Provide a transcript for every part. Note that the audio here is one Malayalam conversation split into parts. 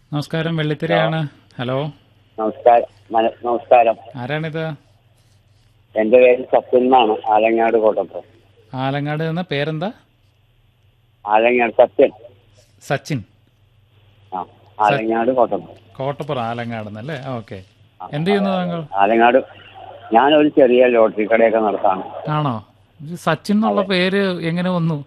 നമസ്കാരം വെള്ളിത്തിരയാണ് ഹലോ നമസ്കാരം മന- നമസ്കാരം ആരാണിത് എന്റെ പേര് സത്യൻ എന്നാണ് ആലങ്ങാട് കോട്ടപ്പുറം ആലങ്ങാട് എന്ന പേരെന്താ ആലങ്ങാട് സത്യൻ സച്ചിൻ ആ ആലങ്ങാട് കോട്ടപ്പുറം കോട്ടപ്പുറം ആലങ്ങാട് എന്നല്ലേ ഓക്കെ എന്ത് ചെയ്യുന്നു താങ്കൾ ആലങ്ങാട് ഞാനൊരു ചെറിയ ലോട്ടറി കടയൊക്കെ നടത്താണ് ആണോ ഇത് സച്ചിൻ എന്നുള്ള പേര് എങ്ങനെ വന്നു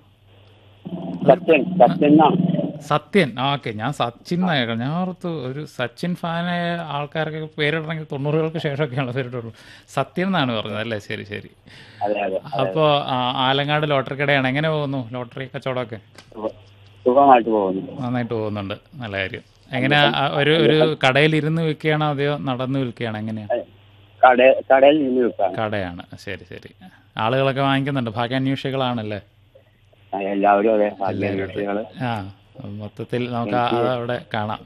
സത്യൻ സത്യൻ എന്നാണ് സത്യൻ ഓക്കെ ഞാൻ സച്ചിൻ എന്നായിരുന്നു ഞാൻ ഓർത്തു ഒരു സച്ചിൻ ഫാനായ ആൾക്കാരൊക്കെ പേരിടണമെങ്കിൽ തൊണ്ണൂറുകൾക്ക് ശേഷമൊക്കെയാണ് പേരിട്ടുള്ളൂ സത്യൻ എന്നാണ് പറഞ്ഞത് അല്ലേ ശരി ശരി അതെ അതെ അപ്പോൾ ആലങ്ങാട് ലോട്ടറി കടയാണ് എങ്ങനെ പോകുന്നു ലോട്ടറി കച്ചവടമൊക്കെ സുഖ- സുഖമായിട്ട് പോകുന്നു നന്നായിട്ട് പോകുന്നുണ്ട് നല്ല കാര്യം എങ്ങനെ ഒരു ഒരു കടയിൽ ഇരുന്ന് വിൽക്കുകയാണോ അതെയോ നടന്ന് വിൽക്കുകയാണോ എങ്ങനെയാണ് കട കടയിൽ നിന്ന് വിൽക്കാണ് കടയാണ് ശരി ശരി ആളുകളൊക്കെ വാങ്ങിക്കുന്നുണ്ട് ഭാഗ്യാന്വേഷികളാണല്ലേ ആ, എല്ലാവരും അതെ ഭാഗ്യാന്വേഷികള് ആ മൊത്തത്തിൽ നമുക്ക് ആ- അത് അവിടെ കാണാം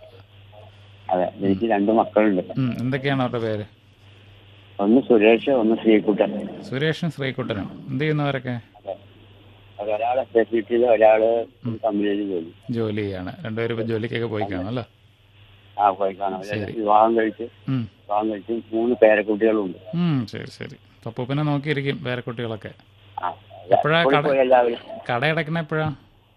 അതെ എനിക്ക് രണ്ട് മക്കളുണ്ട് ഉം, എന്തൊക്കെയാണ് അവരുടെ പേര് ഒന്ന് സുരേഷ് ഒന്ന് ശ്രീകുട്ടൻ സുരേഷും ശ്രീകുട്ടനും എന്ത് ചെയ്യുന്നവരൊക്കെ അത് ഒരാൾ എസ് എസ് സി ടിയിൽ ഒരാള് കമ്പനിയിൽ ജോലി ജോലി ചെയ്യാണ് രണ്ടുപേരും ഇപ്പോൾ ജോലിക്കൊക്കെ പോയി കാണും അല്ലേ ആ പോയി കാണാം അവര് വിവാഹം കഴിച്ച് ഉം. വിവാഹം കഴിച്ച് മൂന്ന് പേരക്കുട്ടികളുണ്ട് ഉം, ശരി ശരി പപ്പൂപ്പിനെ നോക്കിയിരിക്കും പേരക്കുട്ടികളൊക്കെ ആ എപ്പോഴാ പോയി കട പോയി എല്ലാവരും കട അടയ്ക്കണ എപ്പോഴാ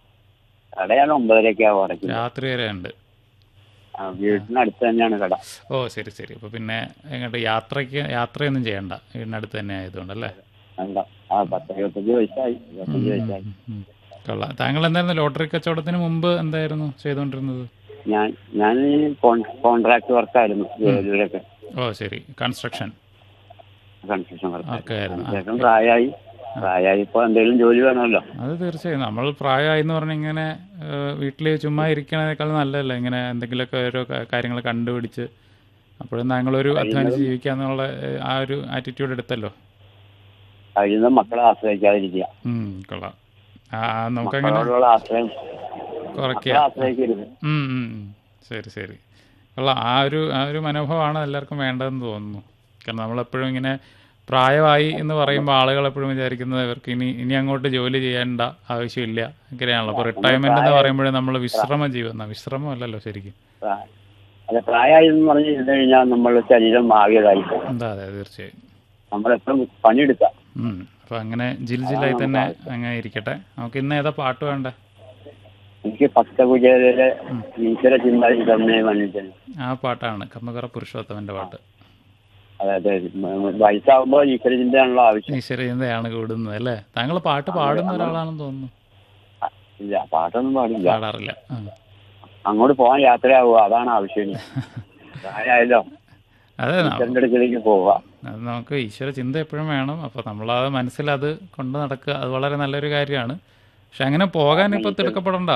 കടയാണ് ഒമ്പതരക്കാവും അടയ്ക്കുന്നത് രാത്രി വരെ ഉണ്ട് ആ, വീട്ടിനടുത്ത് തന്നെയാണ് കട ഓ ശരി ശരി അപ്പോൾ പിന്നെ എങ്ങോട്ട് യാത്രയ്ക്ക് യാത്രയൊന്നും ചെയ്യണ്ട വീടിനടുത്ത് തന്നെ ആയതുകൊണ്ട് അല്ലേ കണ്ട ആ പത്ത് ഇരുപത്തഞ്ച് വയസ്സായി ഇരുപത്തഞ്ച് വയസ്സായി ഉം. കൊള്ളാം താങ്കൾ എന്തായിരുന്നു ലോട്ടറി കച്ചവടത്തിന് മുമ്പ് എന്തായിരുന്നു ചെയ്തുകൊണ്ടിരുന്നത് ഞാൻ ഞാൻ ഈ കോൺ- കോൺട്രാക്ട് വർക്കായിരുന്നു ജോലിയിലൊക്കെ ഓ ശരി കൺസ്ട്രക്ഷൻ കൺസ്ട്രക്ഷൻ വർക്ക് ഒക്കെ ആയിരുന്നു ആ, ശേഷം പ്രായമായി പ്രായമായി ഇപ്പൊ എന്തെങ്കിലും ജോലി വേണമല്ലോ അത് തീർച്ചയായും നമ്മൾ പ്രായമായി എന്ന് പറഞ്ഞാൽ ഇങ്ങനെ വീട്ടിൽ ചുമ്മാ ഇരിക്കണേക്കാൾ നല്ലതല്ല ഇങ്ങനെ എന്തെങ്കിലുമൊക്കെ ഓരോ കാര്യങ്ങൾ കണ്ടുപിടിച്ച് അപ്പോഴും താങ്കളൊരു അധ്വാനിച്ച് ജീവിക്കാന്നുള്ള ഏഹ്, ആ ഒരു ആറ്റിറ്റ്യൂഡ് എടുത്തല്ലോ കഴിയുന്ന മക്കളെ ആശ്രയിക്കാതിരിക്കുക ഉം, കൊള്ളാം ആ ആ, നമുക്കങ്ങനെ മക്കളോടുള്ള ആശ്രയം കുറയ്ക്കുക മക്കളെ ആശ്രയിക്കരുത് ഉം, ഉം, ഉം. ശരി ശരി കൊള്ളാം ആ ഒരു ആ ഒരു മനോഭാവമാണ് എല്ലാവർക്കും വേണ്ടതെന്ന് തോന്നുന്നു കാരണം നമ്മളെപ്പോഴും ഇങ്ങനെ പ്രായമായി എന്ന് പറയുമ്പോൾ ആളുകൾ എപ്പോഴും വിചാരിക്കുന്നത് ഇവർക്ക് ഇനി ഇനി അങ്ങോട്ട് ജോലി ചെയ്യേണ്ട ആവശ്യമില്ല അങ്ങനെയാണല്ലോ അപ്പോൾ റിട്ടയർമെന്റ് എന്ന് പറയുമ്പോഴേ നമ്മൾ വിശ്രമ ജീവന വിശ്രമം അല്ലല്ലോ ശരിക്കും പ്രാ- അതെ പ്രായമായി എന്ന് പറഞ്ഞ് ഇരുന്ന് കഴിഞ്ഞാൽ നമ്മളുടെ ശരീരം ആകെതായി പോകും എന്താ അതെ തീർച്ചയായും നമ്മളെപ്പോഴും പണിയെടുക്കാം ഉം. അപ്പോൾ അങ്ങനെ ജിൽ ജില്ലായി തന്നെ അങ്ങനെ ഇരിക്കട്ടെ നമുക്ക് ഇന്ന് ഏതാ പാട്ട് വേണ്ടേ എനിക്ക് ഭക്തകുചേരയിലെ ഈശ്വര ചിന്തായി തന്നെ മനുഷ്യൻ ആ പാട്ടാണ് കമ്മകറ പുരുഷോത്തമന്റെ പാട്ട് അതായത് വയസ്സാകുമ്പോൾ ഈശ്വര ചിന്തയാണല്ലോ ആവശ്യം ഈശ്വര ചിന്തയാണ് കൂടുന്നത് അല്ലേ താങ്കൾ പാട്ട് പാടുന്ന ഒരാളാണെന്ന് തോന്നുന്നു ഇല്ല പാട്ടൊന്നും പാടില്ല പാടാറില്ല ആ. അങ്ങോട്ട് പോകാൻ യാത്രയാവുക അതാണ് ആവശ്യം ഇനി. പ്രായമായല്ലോ അതെ ന- ഈശ്വരന്റെ അടുക്കിലേക്ക് പോവുക അത് നമുക്ക് ഈശ്വര ചിന്ത എപ്പോഴും വേണം അപ്പോൾ നമ്മളത് മനസ്സിൽ അത് കൊണ്ട് നടക്കുക അത് വളരെ നല്ലൊരു കാര്യമാണ് പക്ഷെ അങ്ങനെ പോകാൻ ഇപ്പോൾ തിടുക്കപ്പെടണ്ട